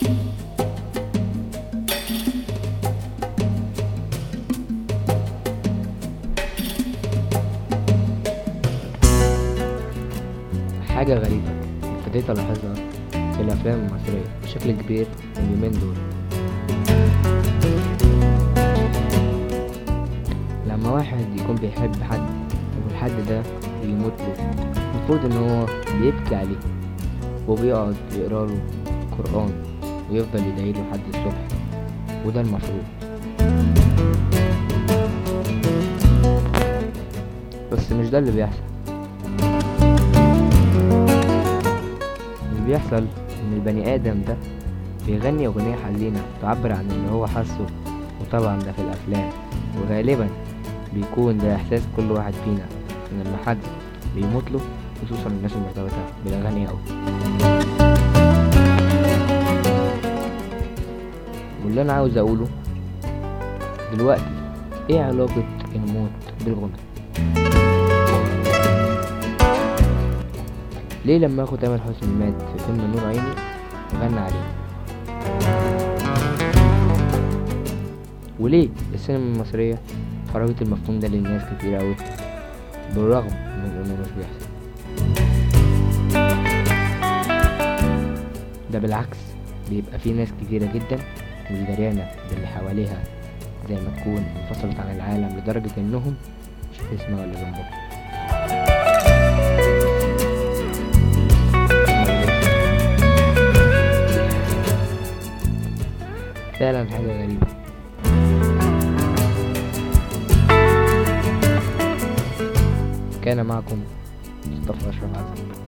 حاجة غريبة ابتديت ألاحظها في الأفلام المصرية بشكل كبير اليومين دول لما واحد يكون بيحب حد والحد ده بيموت له المفروض إن هو بيبكي عليه وبيقعد يقرا له قرآن ويفضل يدعيله لحد الصبح وده المفروض بس مش ده اللي بيحصل اللي بيحصل ان البني ادم ده بيغني اغنية حزينة تعبر عن اللي هو حاسه وطبعا ده في الافلام وغالبا بيكون ده احساس كل واحد فينا ان لما حد بيموت له خصوصا الناس المرتبطة بالاغاني اوي واللي انا عاوز اقوله دلوقتي ايه علاقة الموت بالغنى ليه لما اخو تامر حسني مات في فيلم نور عيني غنى عليه وليه السينما المصرية خرجت المفهوم ده للناس كتير اوي بالرغم من انه مش بيحصل ده بالعكس بيبقى في ناس كتيرة جدا مش دريانة باللي حواليها زي ما تكون انفصلت عن العالم لدرجة انهم مش هتسمع ولا جنبهم فعلا حاجة غريبة كان معكم مصطفى أشرف عزم